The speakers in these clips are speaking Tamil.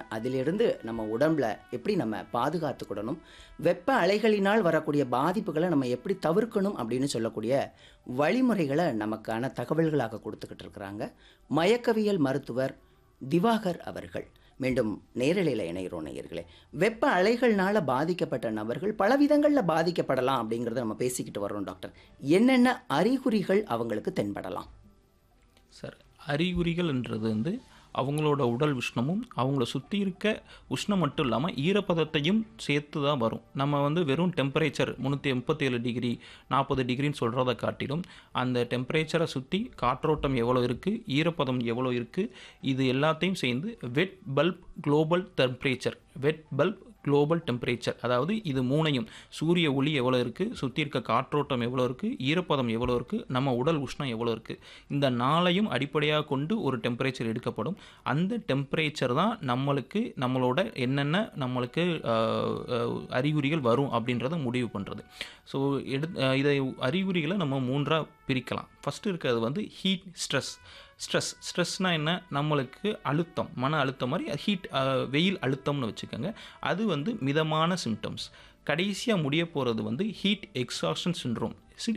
அதிலிருந்து நம்ம உடம்புல எப்படி நம்ம பாதுகாத்துக்கிடணும் வெப்ப அலைகளினால் வரக்கூடிய பாதிப்புகளை நம்ம எப்படி தவிர்க்கணும் அப்படின்னு சொல்லக்கூடிய வழிமுறைகளை நமக்கான தகவல்களாக கொடுத்துக்கிட்டு இருக்கிறாங்க மயக்கவியல் மருத்துவர் திவாகர் அவர்கள் மீண்டும் நேரலையில் இணைகிறோம் நேயர்களே வெப்ப அலைகள்னால பாதிக்கப்பட்ட நபர்கள் பல விதங்களில் பாதிக்கப்படலாம் அப்படிங்கிறத நம்ம பேசிக்கிட்டு வர்றோம் டாக்டர் என்னென்ன அறிகுறிகள் அவங்களுக்கு தென்படலாம் சார் அறிகுறிகள்ன்றது வந்து அவங்களோட உடல் உஷ்ணமும் அவங்கள சுற்றி இருக்க உஷ்ணம் மட்டும் இல்லாமல் ஈரப்பதத்தையும் சேர்த்து தான் வரும் நம்ம வந்து வெறும் டெம்பரேச்சர் முந்நூற்றி முப்பத்தேழு டிகிரி நாற்பது டிகிரின்னு சொல்கிறத காட்டிலும் அந்த டெம்பரேச்சரை சுற்றி காற்றோட்டம் எவ்வளோ இருக்குது ஈரப்பதம் எவ்வளோ இருக்குது இது எல்லாத்தையும் சேர்ந்து wet bulb global temperature wet bulb global temperature அதாவது இது மூணையும் சூரிய ஒளி எவ்வளோ இருக்குது சுற்றி இருக்க காற்றோட்டம் எவ்வளோ இருக்குது ஈரப்பதம் எவ்வளோ இருக்குது நம்ம உடல் உஷ்ணம் எவ்வளோ இருக்குது இந்த நாளையும் அடிப்படையாக கொண்டு ஒரு டெம்பரேச்சர் எடுக்கப்படும் அந்த டெம்பரேச்சர் தான் நம்மளுக்கு நம்மளோட என்னென்ன நம்மளுக்கு ஆஹ், ஆஹ், அறிகுறிகள் வரும் அப்படின்றத முடிவு பண்ணுறது ஸோ எடு ஆஹ், இதை அறிகுறிகளை நம்ம மூன்றாக பிரிக்கலாம் ஃபஸ்ட்டு இருக்கிறது வந்து ஹீட் ஸ்ட்ரெஸ் ஸ்ட்ரெஸ் ஸ்ட்ரெஸ்னால் என்ன நம்மளுக்கு அழுத்தம் மன அழுத்தம் மாதிரி ஹீட் வெயில் அழுத்தம்னு வச்சுக்கோங்க அது வந்து மிதமான சிம்டம்ஸ் கடைசியாக முடிய போகிறது வந்து heat exhaustion syndrome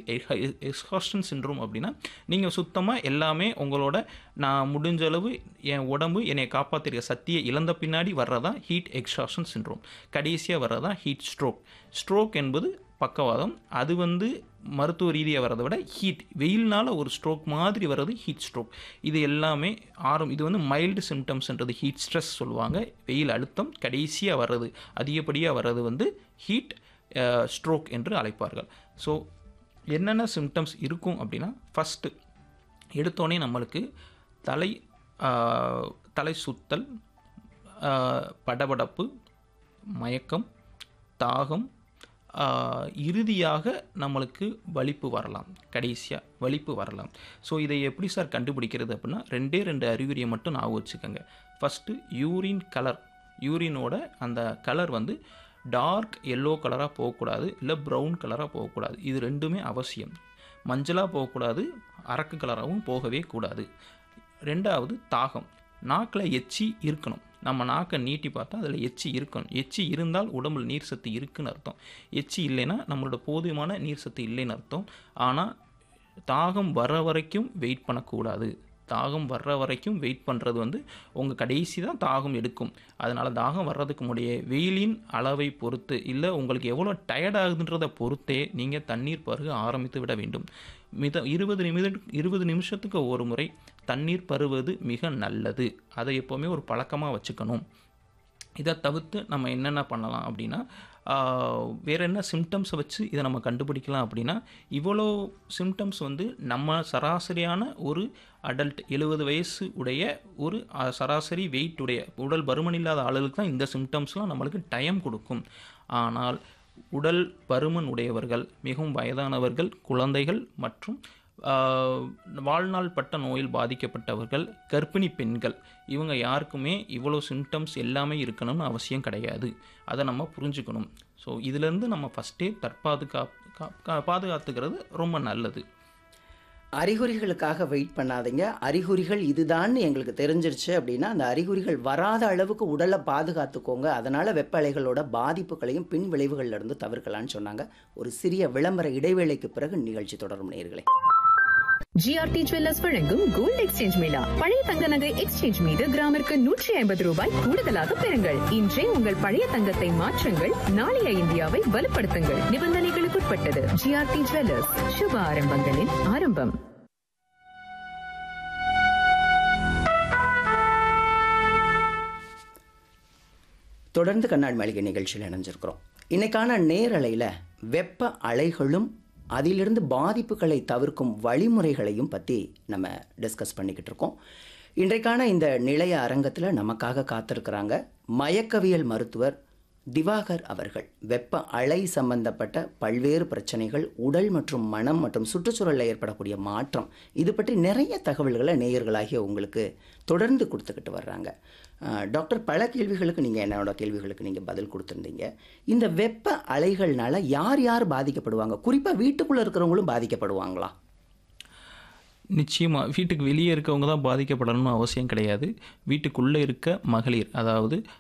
exhaustion syndrome அப்படின்னா நீங்கள் சுத்தமாக எல்லாமே உங்களோட நான் முடிஞ்ச அளவு என் உடம்பு என்னை காப்பாற்றிருக்க சக்தியை இழந்த பின்னாடி வர்றதா ஹீட் எக்ஸாஷன் சின்ட்ரோம் கடைசியாக வர்றதா ஹீட் ஸ்ட்ரோக் ஸ்ட்ரோக் என்பது பக்கவாதம் அது வந்து மருத்துவ ரீதியாக வரதை விட ஹீட் வெயில்னால ஒரு ஸ்ட்ரோக் மாதிரி வர்றது ஹீட் ஸ்ட்ரோக் இது எல்லாமே ஆரம் இது வந்து மைல்டு சிம்டம்ஸ்ன்றது ஹீட் ஸ்ட்ரெஸ் சொல்லுவாங்க வெயில் அழுத்தம் கடைசியாக வர்றது அதிகப்படியாக வர்றது வந்து ஹீட் ஸ்ட்ரோக் என்று அழைப்பார்கள் ஸோ என்னென்ன சிம்டம்ஸ் இருக்கும் அப்படின்னா ஃபஸ்ட்டு எடுத்தோடனே நம்மளுக்கு தலை ஆஹ், தலை சுத்தல் ஆஹ், படபடப்பு மயக்கம் தாகம் ஆஹ், இறுதியாக நம்மளுக்கு வலிப்பு வரலாம் கடைசியாக வலிப்பு வரலாம் ஸோ இதை எப்படி சார் கண்டுபிடிக்கிறது அப்படின்னா ரெண்டே ரெண்டு அறிகுறியை மட்டும் ஞாபகம் வச்சுக்கோங்க ஃபஸ்ட்டு யூரின் கலர் யூரினோட அந்த கலர் வந்து டார்க் எல்லோ கலராக போகக்கூடாது இல்லை ப்ரௌன் கலராக போகக்கூடாது இது ரெண்டுமே அவசியம் மஞ்சளாக போகக்கூடாது அரக்கு கலராகவும் போகவே கூடாது ரெண்டாவது தாகம் நாக்கில் எச்சி இருக்கணும் நம்ம நாக்கை நீட்டி பார்த்தா அதில் எச்சி இருக்கணும் எச்சி இருந்தால் உடம்புல நீர் சத்து இருக்குன்னு அர்த்தம் எச்சி இல்லைன்னா நம்மளோட போதுமான நீர் சத்து இல்லைன்னு அர்த்தம் ஆனால் தாகம் வர வரைக்கும் வெயிட் பண்ணக்கூடாது தாகம் வர்ற வரைக்கும் வெயிட் பண்ணுறது வந்து உங்கள் கடைசி தான் தாகம் எடுக்கும் அதனால் தாகம் வர்றதுக்கு முடிய வெயிலின் அளவை பொறுத்து இல்லை உங்களுக்கு எவ்வளோ டயர்ட் ஆகுதுன்றதை பொறுத்தே நீங்கள் தண்ணீர் பருக ஆரம்பித்து விட வேண்டும் மித இருபது நிமிட இருபது நிமிஷத்துக்கு ஒரு முறை தண்ணீர் பருவது மிக நல்லது அதை எப்போவுமே ஒரு பழக்கமாக வச்சுக்கணும் இதை தவிர்த்து நம்ம என்னென்ன பண்ணலாம் அப்படின்னா ஆஹ், வேற என்ன சிம்டம்ஸை வச்சு இதை நம்ம கண்டுபிடிக்கலாம் அப்படின்னா இவ்வளோ சிம்டம்ஸ் வந்து நம்ம சராசரியான ஒரு அடல்ட் எழுபது வயசு உடைய ஒரு ஆஹ், சராசரி வெயிட் உடைய உடல் பருமன் இல்லாத ஆளுகளுக்கு தான் இந்த சிம்டம்ஸ்லாம் நம்மளுக்கு டைம் கொடுக்கும் ஆனால் உடல் பருமன் உடையவர்கள் மிகவும் வயதானவர்கள் குழந்தைகள் மற்றும் ஆஹ், வாழ்நாள் பட்ட நோயில் பாதிக்கப்பட்டவர்கள் கர்ப்பிணி பெண்கள் இவங்க யாருக்குமே இவ்வளோ சிம்டம்ஸ் எல்லாமே இருக்கணும்னு அவசியம் கிடையாது அதை நம்ம புரிஞ்சுக்கணும் ஸோ இதுலேருந்து நம்ம ஃபஸ்ட்டே தற்பாதுகா கா- கா- பாதுகாத்துக்கிறது ரொம்ப நல்லது அறிகுறிகளுக்காக வெயிட் பண்ணாதீங்க அறிகுறிகள் இதுதான்னு எங்களுக்கு தெரிஞ்சிருச்சு அப்படின்னா அந்த அறிகுறிகள் வராத அளவுக்கு உடலை பாதுகாத்துக்கோங்க அதனால் வெப்ப அலைகளோட பாதிப்புகளையும் பின் விளைவுகள்ல இருந்து தவிர்க்கலாம்னு சொன்னாங்க ஒரு சிறிய விளம்பர இடைவேளைக்கு பிறகு நிகழ்ச்சி தொடரும் நேயர்களே ஜிஆர்டி ஜுவல்லர்ஸ் வழங்கும் கோல்ட் எக்ஸ்சேஞ்ச் மேளா பழைய தங்க நகை எக்ஸ்சேஞ்ச் மீது கிராமிற்கு நூற்றி ஐம்பது ரூபாய் கூடுதலாக பெறுங்கள் இன்றே உங்கள் பழைய தங்கத்தை மாற்றுங்கள் நாளைய இந்தியாவை வலுப்படுத்துங்கள் நிபந்தனைகளுக்குட்பட்டது ஜிஆர்டி ஜுவல்லர்ஸ் சுப ஆரம்பங்களின் ஆரம்பம் தொடர்ந்து கண்ணாடி மாளிகை நிகழ்ச்சியில் இணைஞ்சிருக்கிறோம் இன்னைக்கான நேரலையில் வெப்ப அலைகளும் அதிலிருந்து பாதிப்புகளை தவிர்க்கும் வழிமுறைகளையும் பற்றி நம்ம டிஸ்கஸ் பண்ணிக்கிட்டு இருக்கோம் இன்றைக்கான இந்த நிலைய அரங்கத்தில் நமக்காக காத்திருக்கிறாங்க மயக்கவியல் மருத்துவர் திவாகர் அவர்கள் வெப்ப அலை சம்பந்தப்பட்ட பல்வேறு பிரச்சனைகள் உடல் மற்றும் மனம் மற்றும் சுற்றுச்சூழலில் ஏற்படக்கூடிய மாற்றம் இது பற்றி நிறைய தகவல்களை நேயர்களாகிய உங்களுக்கு தொடர்ந்து கொடுத்துக்கிட்டு வர்றாங்க அஹ், டாக்டர் பல கேள்விகளுக்கு நீங்கள் என்னோட கேள்விகளுக்கு நீங்கள் பதில் கொடுத்துருந்தீங்க இந்த வெப்ப அலைகள்னால யார் யார் பாதிக்கப்படுவாங்க குறிப்பாக வீட்டுக்குள்ளே இருக்கிறவங்களும் பாதிக்கப்படுவாங்களா நிச்சயமாக வீட்டுக்கு வெளியே இருக்கவங்க தான் பாதிக்கப்படணும்னு அவசியம் கிடையாது வீட்டுக்குள்ளே இருக்க மகளிர் அதாவது